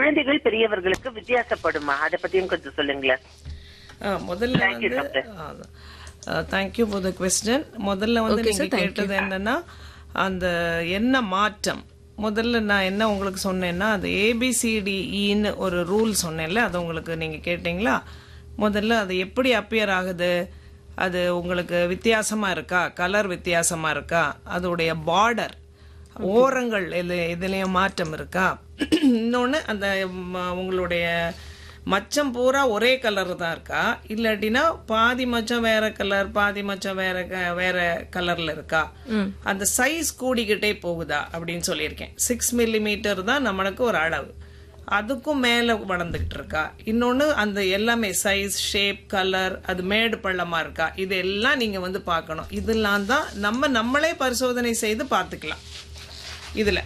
குழந்தைகள் பெரியவர்களுக்கு வித்தியாசப்படுமா அத பத்தியும் கொஞ்சம் சொல்லுங்களேன் ஆ, முதல்ல Thank you, வந்து doctor. Thank you for the question முதல்ல வந்து Okay, நீங்க sir, thank கேட்டது என்னன்னா அந்த என்ன மாற்றம் முதல்ல நான் என்ன உங்களுக்கு சொன்னேன்னா அந்த ஏபிசிடிஇன்னு ஒரு ரூல் சொன்னேன்ல அது உங்களுக்கு நீங்க கேட்டீங்களா முதல்ல அது எப்படி அப்பியர் ஆகுது அது உங்களுக்கு வித்தியாசமா இருக்கா கலர் வித்தியாசமா இருக்கா அதோடைய பார்டர் ஓரங்கள் இது இதுலயும் மாற்றம் இருக்கா இன்னொன்னு அந்த ம- உங்களுடைய மச்சம் பூரா ஒரே கலர் தான் இருக்கா இல்லாட்டினா பாதி மச்சம் வேற கலர் பாதி மச்சம் வேற க- வேற கலர்ல இருக்கா அந்த சைஸ் கூடிக்கிட்டே போகுதா அப்படின்னு சொல்லியிருக்கேன் சிக்ஸ் மில்லிமீட்டர் தான் நம்மளுக்கு ஒரு அளவு அதுக்கும் மேல வளர்ந்துகிட்டு இருக்கா இன்னொன்னு அந்த எல்லாமே சைஸ் ஷேப் கலர் அது மேடு பள்ளமா இருக்கா இது எல்லாம் நீங்க வந்து பார்க்கணும் இதெல்லாம் தான் நம்ம நம்மளே பரிசோதனை செய்து பார்த்துக்கலாம் இதுல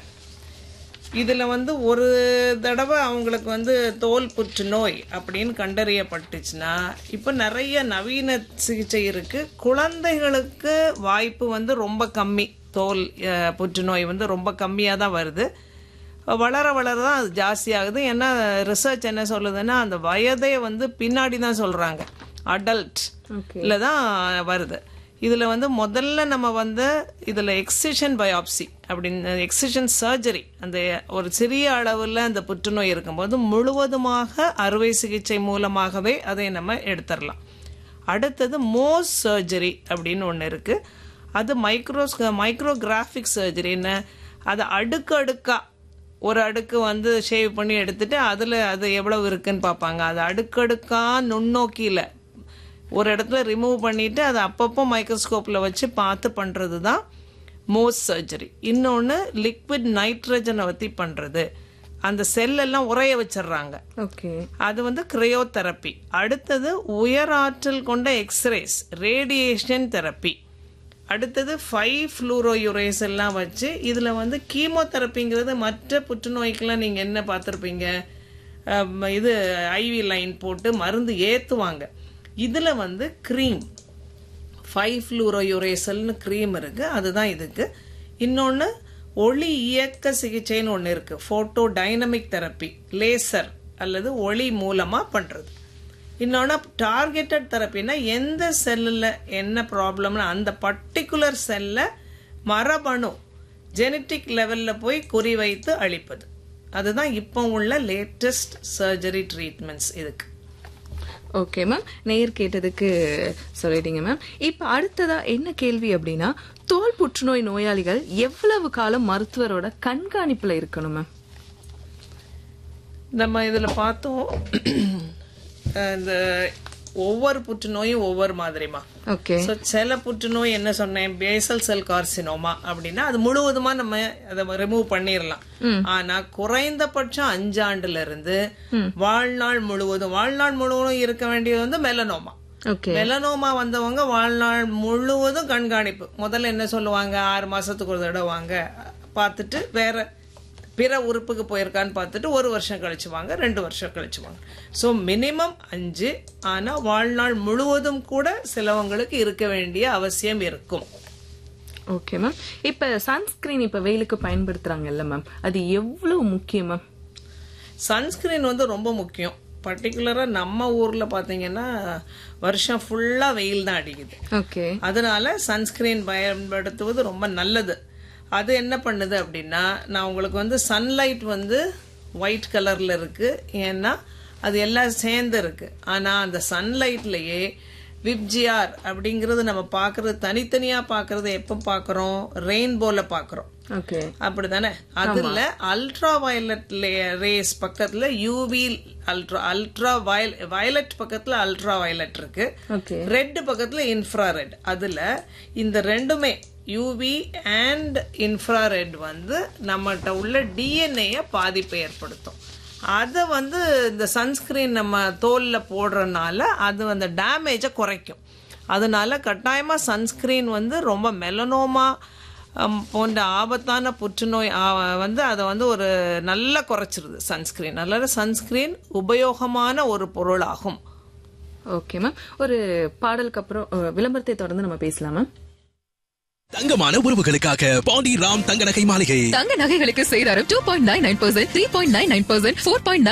இதுல வந்து ஒரு தடவை அவங்களுக்கு வந்து தோல் புற்றுநோய் அப்படின்னு கண்டறியப்பட்டுச்சுன்னா இப்போ நிறைய நவீன சிகிச்சை இருக்கு குழந்தைகளுக்கு வாய்ப்பு வந்து ரொம்ப கம்மி தோல் அஹ், புற்றுநோய் வந்து ரொம்ப கம்மியாக தான் வருது வளர வளர தான் அது ஜாஸ்தியாகுது ஏன்னா ரிசர்ச் என்ன சொல்லுதுன்னா அந்த வயதே வந்து பின்னாடி தான் சொல்றாங்க அடல்ட் இல்லை தான் வருது இதில் வந்து முதல்ல நம்ம வந்து இதில் எக்ஸிஷன் பயாப்சி அப்படின்னு எக்ஸிஷன் சர்ஜரி அந்த ஒரு சிறிய அளவில் அந்த புற்றுநோய் இருக்கும்போது முழுவதுமாக அறுவை சிகிச்சை மூலமாகவே அதை நம்ம எடுத்துடலாம் அடுத்தது மோஸ் சர்ஜரி அப்படின்னு ஒன்று இருக்கு அது மைக்ரோஸ் மைக்ரோகிராஃபிக் சர்ஜரின்னு அதை அடுக்கு அடுக்கா ஒரு அடுக்கு வந்து ஷேவ் பண்ணி எடுத்துட்டு அதில் அது எவ்வளவு இருக்குன்னு பார்ப்பாங்க அது அடுக்கடுக்கா நுண்ணோக்கியில் ஒரு இடத்துல ரிமூவ் பண்ணிட்டு அதை அப்பப்போ மைக்ரோஸ்கோப்பில் வச்சு பார்த்து பண்ணுறது தான் மோஸ் சர்ஜரி இன்னொன்று லிக்விட் நைட்ரஜனை வத்தி பண்ணுறது அந்த செல்லெல்லாம் உறைய வச்சிடுறாங்க ஓகே அது வந்து கிரையோதெரப்பி அடுத்தது உயர் ஆற்றல் கொண்ட எக்ஸ்ரேஸ் ரேடியேஷன் தெரப்பி அடுத்தது ஃபைவ் ஃப்ளூரோயுரேஸ் எல்லாம் வச்சு இதில் வந்து கீமோதெரப்பிங்கிறது மற்ற புற்றுநோய்க்கெல்லாம் நீங்கள் என்ன பார்த்துருப்பீங்க அம், இது ஐவி லைன் போட்டு மருந்து ஏற்றுவாங்க இதில் வந்து க்ரீம் ஃபைவ் ஃப்ளூரோயுரேசல்னு க்ரீம் இருக்கு அதுதான் இதுக்கு இன்னொன்று ஒளி இயக்க சிகிச்சைன்னு ஒன்று இருக்கு ஃபோட்டோ டைனமிக் தெரப்பி லேசர் அல்லது ஒளி மூலமாக பண்ணுறது இன்னொன்று டார்கெட்டட் தெரப்பினா எந்த செல்லில் என்ன ப்ராப்ளம்னு அந்த பர்டிகுலர் செல்லை மரபணு ஜெனட்டிக் லெவலில் போய் குறிவைத்து அழிப்பது அதுதான் இப்போ உள்ள லேட்டஸ்ட் சர்ஜரி ட்ரீட்மெண்ட்ஸ் இதுக்கு ஓகே மேம் நேர் கேட்டதுக்கு சொல்லிட்டீங்க மேம் இப்ப அடுத்ததா என்ன கேள்வி அப்படின்னா தோல் புற்றுநோய் நோயாளிகள் எவ்வளவு காலம் மருத்துவரோட கண்காணிப்புல இருக்கணும் மேம் நம்ம இதில் பார்த்தோம் அஹ் இந்த ஒவ்வொரு புற்றுநோயும் ஒவ்வொரு மாதிரிமா ஓகே ஸோ சில புற்றுநோய் என்ன சொன்னேன் பேசல் செல் கார்சினோமா அப்படின்னா அது முழுவதுமா நம்ம அதை ரிமூவ் பண்ணிடலாம் ஆனா குறைந்தபட்சம் அஞ்சாண்டுல இருந்து வாழ்நாள் முழுவதும் வாழ்நாள் முழுவதும் இருக்க வேண்டியது வந்து மெலனோமா ஓகே மெலனோமா வந்தவங்க வாழ்நாள் முழுவதும் கண்காணிப்பு முதல்ல என்ன சொல்லுவாங்க ஆறு மாசத்துக்கு ஒரு தடவை வாங்க பார்த்துட்டு வேற பிற உறுப்புக்கு போயிருக்கான்னு பார்த்துட்டு ஒரு வருஷம் கழிச்சு வாங்க ரெண்டு வருஷம் கழிச்சு வாங்க ஸோ மினிமம் அஞ்சு ஆனா வாழ்நாள் முழுவதும் கூட சிலவங்களுக்கு இருக்க வேண்டிய அவசியம் இருக்கும் ஓகே மேம் இப்ப சன்ஸ்கிரீன் இப்ப வெயிலுக்கு பயன்படுத்துறாங்கல்ல மேம் அது எவ்வளவு முக்கியம் மேம் சன்ஸ்கிரீன் வந்து ரொம்ப முக்கியம் பர்டிகுலரா நம்ம ஊர்ல பாத்தீங்கன்னா வருஷம் ஃபுல்லா வெயில் தான் அடிக்குது ஓகே அதனால சன்ஸ்கிரீன் பயன்படுத்துவது ரொம்ப நல்லது அது என்ன பண்ணுது அப்படின்னா நான் உங்களுக்கு வந்து சன்லைட் வந்து ஒயிட் கலர்ல இருக்கு ஏன்னா அது எல்லாம் சேர்ந்து இருக்கு ஆனா அந்த சன்லைட்லயே விப்ஜிஆர் அப்படிங்கறது நம்ம பார்க்கறது தனித்தனியா பார்க்கறது எப்ப பார்க்கறோம் ரெயின்போல பார்க்கறோம் ஓகே அப்படிதானே அதுல அல்ட்ரா வயலட் ரேஸ் பக்கத்துல UV ultra ultra violet violet பக்கத்துல அல்ட்ரா வயலட் இருக்கு ஓகே ரெட் பக்கத்துல இன்ஃப்ராரெட் அதுல இந்த ரெண்டுமே யூவி அண்ட் இன்ஃப்ராரெட் வந்து நம்மகிட்ட உள்ள டிஎன்ஏய பாதிப்பை ஏற்படுத்தும் அதை வந்து இந்த சன்ஸ்கிரீன் நம்ம தோல்ல போடுறதுனால அது அந்த டேமேஜை குறைக்கும் அதனால கட்டாயமா சன்ஸ்கிரீன் வந்து ரொம்ப மெலனோமா ஹம், போன்ற ஆபத்தான புற்றுநோய் ஆ, வந்து அதை வந்து ஒரு நல்லா குறைச்சிருது சன்ஸ்கிரீன் அதனால சன்ஸ்கிரீன் உபயோகமான ஒரு பொருளாகும் ஓகே மேம் ஒரு பாடலுக்கு அப்புறம் அஹ், விளம்பரத்தை தொடர்ந்து நம்ம பேசலாம் மேம் தங்கமான உறவுகளுக்காக பாண்டி ராம் தங்க நகை மாளிகை தங்க நகைகளுக்கு சேதாரம் two point nine nine percent three point nine nine percent four point